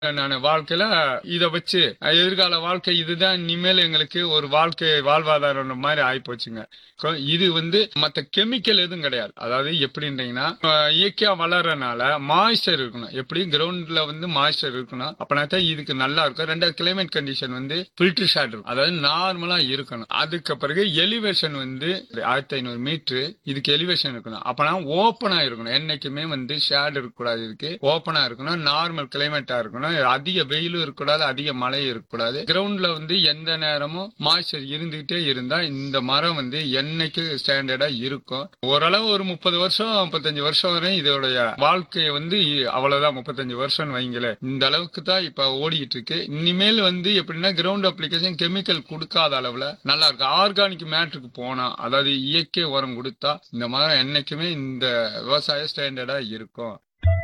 நான் வாழ்க்கையில இத வச்சு எதிர்கால வாழ்க்கை இதுதான் இனிமேல் எங்களுக்கு ஒரு வாழ்க்கை வாழ்வாதாரம் மாதிரி ஆயிப்போச்சுங்க கொ- இது வந்து மத்த கெமிக்கல் எதுவும் கிடையாது அதாவது எப்படின்றீங்கன்னா அஹ், இயற்கையா வளர்றனால மாய்ஸ்டர் இருக்கணும் எப்படி கிரவுண்ட்ல வந்து மாய்ஸ்டர் இருக்கணும் அப்பனா தான் இதுக்கு நல்லா இருக்கும் ரெண்டாவது கிளைமேட் கண்டிஷன் வந்து ஃபில்டர் ஷாட் இருக்கும் அதாவது நார்மலா இருக்கணும் அதுக்கு பிறகு எலிவேஷன் வந்து ஆயிரத்தி ஐநூறு மீட்டர் இதுக்கு எலிவேஷன் இருக்கணும் அப்பனா ஓப்பனா இருக்கணும் என்னைக்குமே வந்து ஷேட் இருக்கக்கூடாது இதுக்கு ஓப்பனா இருக்கணும் நார்மல் கிளைமேட்டா இருக்கணும் அதிக வெயிலும் இருக்கக்கூடாது அதிக மழையும் இருக்கக்கூடாது கிரவுண்ட்ல வந்து எந்த நேரமும் மாய்ச்சர் இருந்துகிட்டே இருந்தா இந்த மரம் வந்து என்னைக்கு ஸ்டாண்டர்டா இருக்கும் ஓரளவு ஒரு முப்பது வருஷம் முப்பத்தஞ்சு வருஷம் வரை இதோடைய வாழ்க்கை வந்து இ- அவ்வளவுதான் முப்பத்தஞ்சு வருஷம் வைங்களேன் இந்த அளவுக்கு தான் இப்ப ஓடிட்டு இருக்கு இனிமேல் வந்து எப்படின்னா கிரவுண்ட் அப்ளிகேஷன் கெமிக்கல் கொடுக்காத அளவுல நல்லா இருக்கு ஆர்கானிக் மேட்ருக்கு போனா அதாவது இயற்கை உரம் கொடுத்தா இந்த மரம் என்னைக்குமே இந்த விவசாய ஸ்டாண்டர்டா இருக்கும்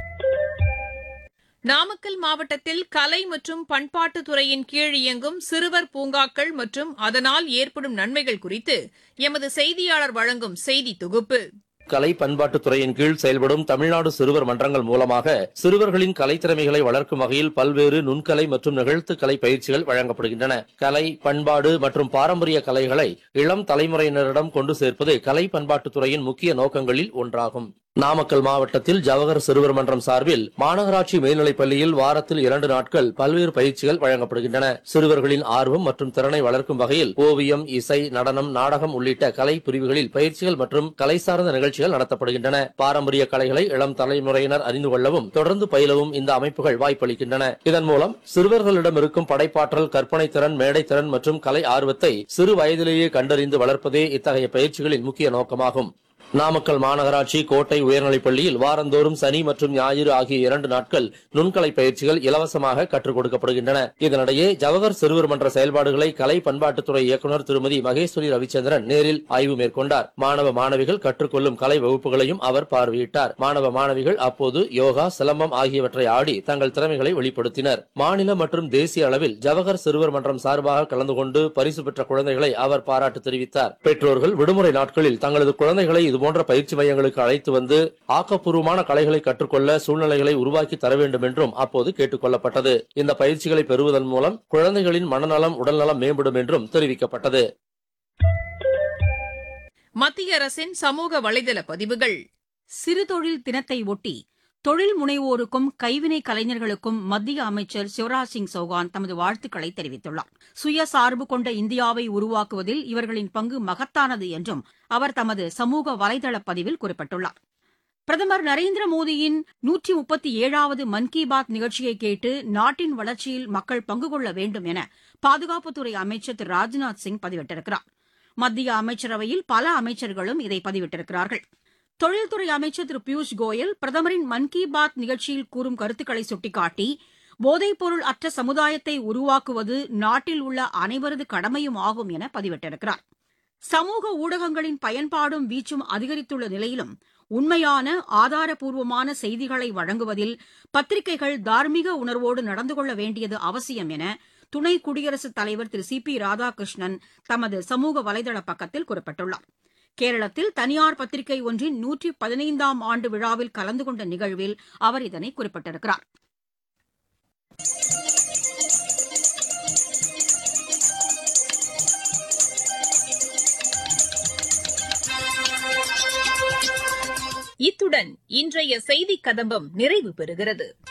நாமக்கல் மாவட்டத்தில் கலை மற்றும் பண்பாட்டுத் துறையின் கீழ் இயங்கும் சிறுவர் பூங்காக்கள் மற்றும் அதனால் ஏற்படும் நன்மைகள் குறித்து எமது செய்தியாளர் வழங்கும் செய்தி தொகுப்பு கலை பண்பாட்டுத் துறையின் கீழ் செயல்படும் தமிழ்நாடு சிறுவர் மன்றங்கள் மூலமாக சிறுவர்களின் கலைத்திறமைகளை வளர்க்கும் வகையில் பல்வேறு நுண்கலை மற்றும் நிகழ்த்து கலை பயிற்சிகள் வழங்கப்படுகின்றன கலை பண்பாடு மற்றும் பாரம்பரிய கலைகளை இளம் தலைமுறையினரிடம் கொண்டு சேர்ப்பது கலை பண்பாட்டுத் துறையின் முக்கிய நோக்கங்களில் ஒன்றாகும் நாமக்கல் மாவட்டத்தில் ஜவஹர் சிறுவர் மன்றம் சார்பில் மாநகராட்சி மேல்நிலைப் பள்ளியில் வாரத்தில் இரண்டு நாட்கள் பல்வேறு பயிற்சிகள் வழங்கப்படுகின்றன சிறுவர்களின் ஆர்வம் மற்றும் திறனை வளர்க்கும் வகையில் ஓவியம் இசை நடனம் நாடகம் உள்ளிட்ட கலை பிரிவுகளில் பயிற்சிகள் மற்றும் கலை சார்ந்த நிகழ்ச்சிகள் நடத்தப்படுகின்றன பாரம்பரிய கலைகளை இளம் தலைமுறையினர் அறிந்து கொள்ளவும் தொடர்ந்து பயிலவும் இந்த அமைப்புகள் வாய்ப்பளிக்கின்றன இதன் மூலம் சிறுவர்களிடம் இருக்கும் படைப்பாற்றல் கற்பனை திறன் மேடைத்திறன் மற்றும் கலை ஆர்வத்தை சிறு வயதிலேயே கண்டறிந்து வளர்ப்பதே இத்தகைய பயிற்சிகளின் முக்கிய நோக்கமாகும் நாமக்கல் மாநகராட்சி கோட்டை உயர்நிலைப் பள்ளியில் வாரந்தோறும் சனி மற்றும் ஞாயிறு ஆகிய இரண்டு நாட்கள் நுண்கலை பயிற்சிகள் இலவசமாக கற்றுக் கொடுக்கப்படுகின்றன இதனிடையே ஜவஹர் சிறுவர் மன்ற செயல்பாடுகளை கலை பண்பாட்டுத்துறை இயக்குநர் திருமதி மகேஸ்வரி ரவிச்சந்திரன் நேரில் ஆய்வு மேற்கொண்டார் மாணவ மாணவிகள் கற்றுக்கொள்ளும் கலை வகுப்புகளையும் அவர் பார்வையிட்டார் மாணவ மாணவிகள் அப்போது யோகா சிலம்பம் ஆகியவற்றை ஆடி தங்கள் திறமைகளை வெளிப்படுத்தினர் மாநில மற்றும் தேசிய அளவில் ஜவஹர் சிறுவர் மன்றம் சார்பாக கலந்து கொண்டு பரிசு பெற்ற குழந்தைகளை அவர் பாராட்டு தெரிவித்தார் பெற்றோர்கள் விடுமுறை நாட்களில் தங்களது குழந்தைகளை இதுபோன்ற பயிற்சி மையங்களுக்கு அழைத்து வந்து ஆக்கப்பூர்வமான கலைகளை கற்றுக்கொள்ள சூழ்நிலைகளை உருவாக்கி தர வேண்டும் என்றும் அப்போது கேட்டுக் கொள்ளப்பட்டது இந்த பயிற்சிகளை பெறுவதன் மூலம் குழந்தைகளின் மனநலம் உடல்நலம் மேம்படும் என்றும் தெரிவிக்கப்பட்டது மத்திய அரசின் சமூக வலைதள பதிவுகள் சிறுதொழில் தினத்தை ஒட்டி தொழில் முனைவோருக்கும் கைவினை கலைஞர்களுக்கும் மத்திய அமைச்சர் சிவராஜ் சிங் சௌகான் தமது வாழ்த்துக்களை தெரிவித்துள்ளார் சுயசார்பு கொண்ட இந்தியாவை உருவாக்குவதில் இவர்களின் பங்கு மகத்தானது என்றும் அவர் தமது சமூக வலைதள பதிவில் குறிப்பிட்டுள்ளார் பிரதமர் நரேந்திர மோடியின் நூற்றி முப்பத்தி ஏழாவது மன் கி பாத் நிகழ்ச்சியை கேட்டு நாட்டின் வளர்ச்சியில் மக்கள் பங்கு கொள்ள வேண்டும் என பாதுகாப்புத்துறை அமைச்சர் திரு ராஜ்நாத் சிங் பதிவிட்டிருக்கிறார் மத்திய அமைச்சரவையில் பல அமைச்சர்களும் இதை பதிவிட்டிருக்கிறார்கள் தொழில்துறை அமைச்சர் திரு பியூஷ் கோயல் பிரதமரின் மன் கி பாத் நிகழ்ச்சியில் கூறும் கருத்துக்களை சுட்டிக்காட்டி போதைப்பொருள் அற்ற சமுதாயத்தை உருவாக்குவது நாட்டில் உள்ள அனைவரது கடமையும் ஆகும் என பதிவிட்டிருக்கிறார் சமூக ஊடகங்களின் பயன்பாடும் வீச்சும் அதிகரித்துள்ள நிலையிலும் உண்மையான ஆதாரப்பூர்வமான செய்திகளை வழங்குவதில் பத்திரிகைகள் தார்மீக உணர்வோடு நடந்து கொள்ள வேண்டியது அவசியம் என துணை குடியரசுத் தலைவர் திரு சி பி ராதாகிருஷ்ணன் தமது சமூக வலைதள பக்கத்தில் குறிப்பிட்டுள்ளார் கேரளத்தில் தனியார் பத்திரிகை ஒன்றின் நூற்றி பதினைந்தாம் ஆண்டு விழாவில் கலந்து கொண்ட நிகழ்வில் அவர் இதனை குறிப்பிட்டிருக்கிறார் இத்துடன் இன்றைய செய்திக் கதம்பம் நிறைவு பெறுகிறது